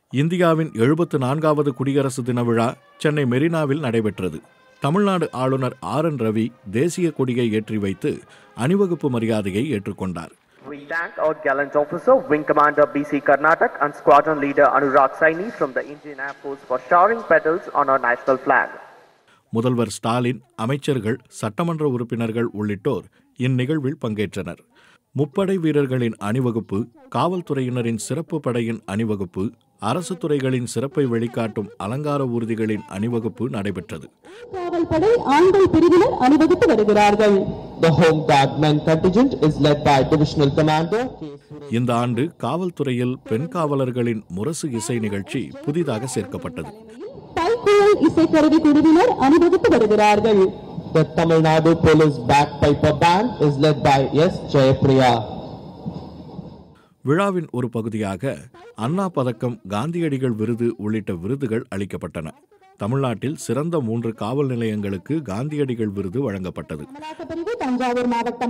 இந்தியாவின் எழுபத்து நான்காவது குடியரசு தின விழா சென்னை மெரினாவில் நடைபெற்றது தமிழ்நாடு ஆளுநர் ஆர் என் ரவி தேசிய கொடியை ஏற்றி வைத்து அணிவகுப்பு மரியாதையை ஏற்றுக்கொண்டார் We thank our gallant officer, Wing Commander BC Karnatak and Squadron Leader Anurag Saini from the Indian Air Force for showering petals on our national flag. முதல்வர் ஸ்டாலின் அமைச்சர்கள் சட்டமன்ற உறுப்பினர்கள் உள்ளிட்டோர் இந்நிகழ்வில் பங்கேற்றனர் முப்படை வீரர்களின் அணிவகுப்பு காவல்துறையினரின் சிறப்பு படையின் அணிவகுப்பு அரசு துறைகளின் சிறப்பை வெளிக்காட்டும் அலங்கார ஊர்திகளின் அணிவகுப்பு நடைபெற்றது காவல் படை ஆண்கள் பிரிவினர் அணிவகுத்து வருகிறார்கள் The Home Guard men contingent is led by Divisional Commander K. Suresh. இந்த ஆண்டு காவல்துறையில் பெண் காவலர்களின் முரசு இசை நிகழ்ச்சி புதிதாக சேர்க்கப்பட்டது பல்குழல் இசைக்கருவி குழுவினர் அணிவகுத்து வருகிறார்கள் The Tamil Nadu Police Bagpiper Band is led by S. Jayapriya. விழாவின் ஒரு பகுதியாக அண்ணா பதக்கம் காந்தியடிகள் விருது உள்ளிட்ட விருதுகள் அளிக்கப்பட்டன தமிழ்நாட்டில் சிறந்த மூன்று காவல் நிலையங்களுக்கு காந்தியடிகள் விருது வழங்கப்பட்டது அமலாக்கப் பிரிவு தஞ்சாவூர் மாவட்டம்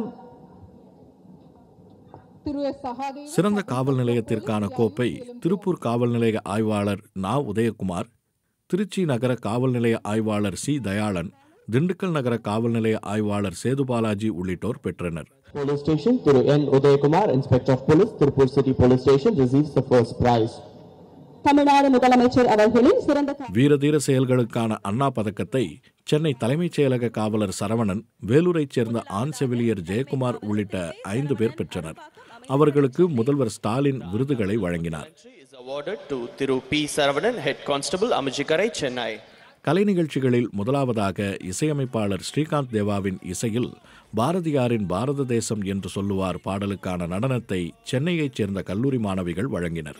திரு எஸ் சகாதேவன் சிறந்த காவல் நிலையத்திற்கான கோப்பை திருப்பூர் காவல் நிலைய ஆய்வாளர் நா உதயகுமார் திருச்சி நகர காவல் நிலைய ஆய்வாளர் சி தயாளன் திண்டுக்கல் நகர காவல் நிலைய ஆய்வாளர் சேதுபாலாஜி உள்ளிட்டோர் பெற்றனர் Police Station, Thiru N. Udayakumar, Inspector of Police, Tirupur City Police Station receives the first prize. Tamil Nadu முதலமைச்சர் அவர்களின் சிறந்த கா- வீரதீர செயல்களுக்கான அண்ணா பதக்கத்தை சென்னை தலைமைச் செயலக காவலர் சரவணன் வேலூரைச் சேர்ந்த ஆண் செவிலியர் ஜெயக்குமார் உள்ளிட்ட ஐந்து பேர் பெற்றனர் அவர்களுக்கு முதல்வர் ஸ்டாலின் விருதுகளை வழங்கினார் is awarded to Thiru P. Saravanan, Head Constable, Amajikarai, Chennai. கலை நிகழ்ச்சிகளில் முதலாவதாக இசையமைப்பாளர் ஸ்ரீகாந்த் தேவாவின் இசையில் பாரதியாரின் பாரத தேசம் என்று சொல்லுவார் பாடலுக்கான நடனத்தை சென்னையைச் சேர்ந்த கல்லூரி மாணவிகள் வழங்கினர்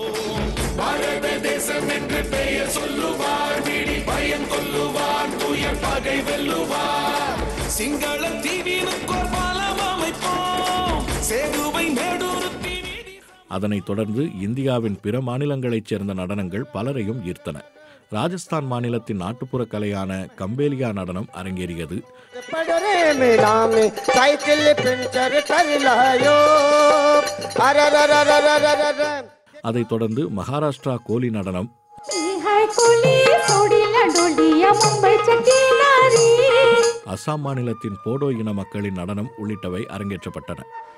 சிங்கள தீவினுக்கோர் பாலம் அமைப்போம் சேதுவை மேடூருக்கு அதனைத் தொடர்ந்து இந்தியாவின் பிற மாநிலங்களைச் சேர்ந்த நடனங்கள் பலரையும் ஈர்த்தன ராஜஸ்தான் மாநிலத்தின் நாட்டுப்புற கலையான கம்பேலியா நடனம் அரங்கேறியது पडरे मेला में साइकिल पंचर कर लायो अरे रे रे रे रे रे रे रे அதைத் தொடர்ந்து மகாராஷ்டிரா கோலி நடனம் हाय कोली सोडीला डोलिया मुंबईच्या किनारी அசாம் மாநிலத்தின் போடோ இன மக்களின் நடனம் உள்ளிட்டவை அரங்கேற்றப்பட்டன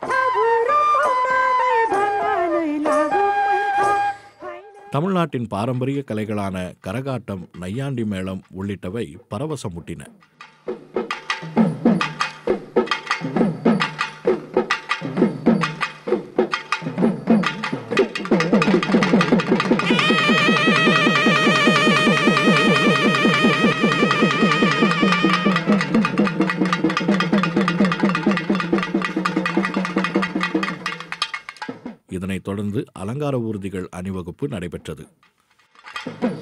தமிழ்நாட்டின் பாரம்பரிய கலைகளான கரகாட்டம் நையாண்டி மேளம் உள்ளிட்டவை பரவசமூட்டின இதனைத் தொடர்ந்து அலங்கார ஊர்திகள் அணிவகுப்பு நடைபெற்றது